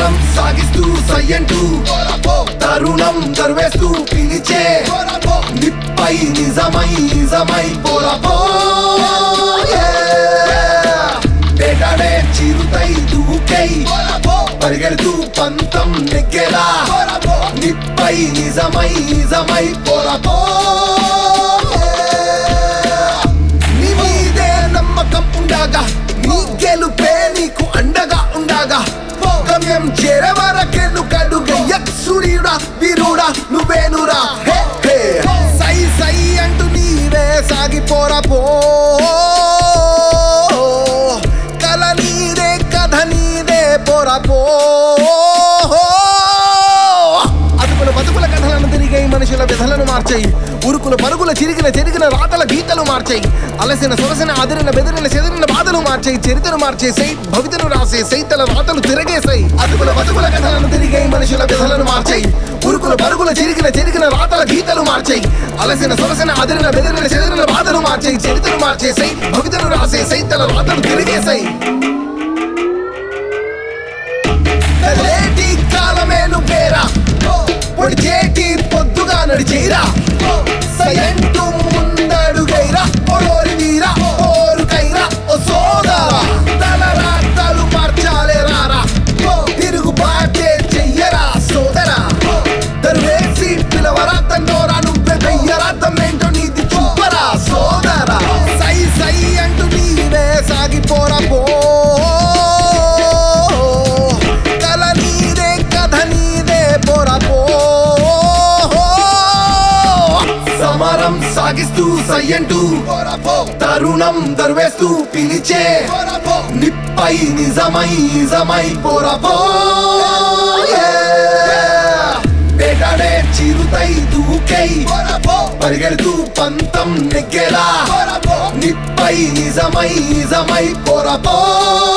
సమరం సాగిస్తూ సయ్యంటూ తరుణం దర్వేస్తూ పిలిచే నిప్పై నిజమై నిజమై పోరపో వేటాడే చిరుతై దూకై పరిగెడుతూ పంతం నెగ్గేలా నిప్పై నిజమై నిజమై పోరపో నీ మీదే నమ్మకం ఉండగా నీ గెలుపే నీకు అండగా ఉండగా గమ్యం చేరే వరకెను కడుగయ్య సూర్యుడా వీరుడా నువ్వేనురా హే హే సై సై అంటూ నీవే సాగిపోరా పో కల నీదే కథ నీదే పోరా పో అదుపుల బతుకుల కథలను తిరిగాయి మనుషుల వ్యధలను మార్చాయి ఉరుకుల పరుగుల చిరిగిన చెరిగిన రాతల గీతలు మార్చాయి అలసిన సొలసిన అదిరిన బెదిరిన చెదిరిన బాధలు మార్చాయి చరిత్రను మార్చేసాయి భవితను రాసేసాయి తల రాతలు తిరగేసాయి అదుపుల బతుకుల కథలను తిరిగాయి మనుషుల వ్యధలను మార్చాయి ఉరుకుల పరుగుల చిరిగిన చెరిగిన రాతల గీతలు మార్చాయి అలసిన సొలసిన అదిరిన బెదిరిన చెదిరిన బాధలు మార్చాయి చరిత్రను మార్చేసాయి భవితను రాసేసాయి తల రాతలు తిరిగేసాయి కదిలేటి కాలమే నువ్వేరా పొడిచేటి పొద్దుగా నడిచేరా సయంటు ముందడుగైరా ఓరోరి వీరా ఓరు కైరా ఓ సోదరా తల రాతలు మార్చాలే రారా తిరుగుబాటే చెయ్యరా సోదరా దర్వేసి పిలవరా తన్నోరా నువ్వే వెయ్యరా తమ్మేంటో నీది చూపరా సోదరా సై సై అంటూ నీవే సాగిపోరా పో కల నీదే కథ నీదే పోరా పో సమరం సాగిస్తూ సయ్యంటూ తరుణం దర్వేస్తూ పిలిచే నిప్పై నిజమై నిజమై పోరపో వేటాడే చిరుతై దూకై పరిగెడుతూ పంతం నెగ్గేలా నిప్పై నిజమై నిజమై పోరపో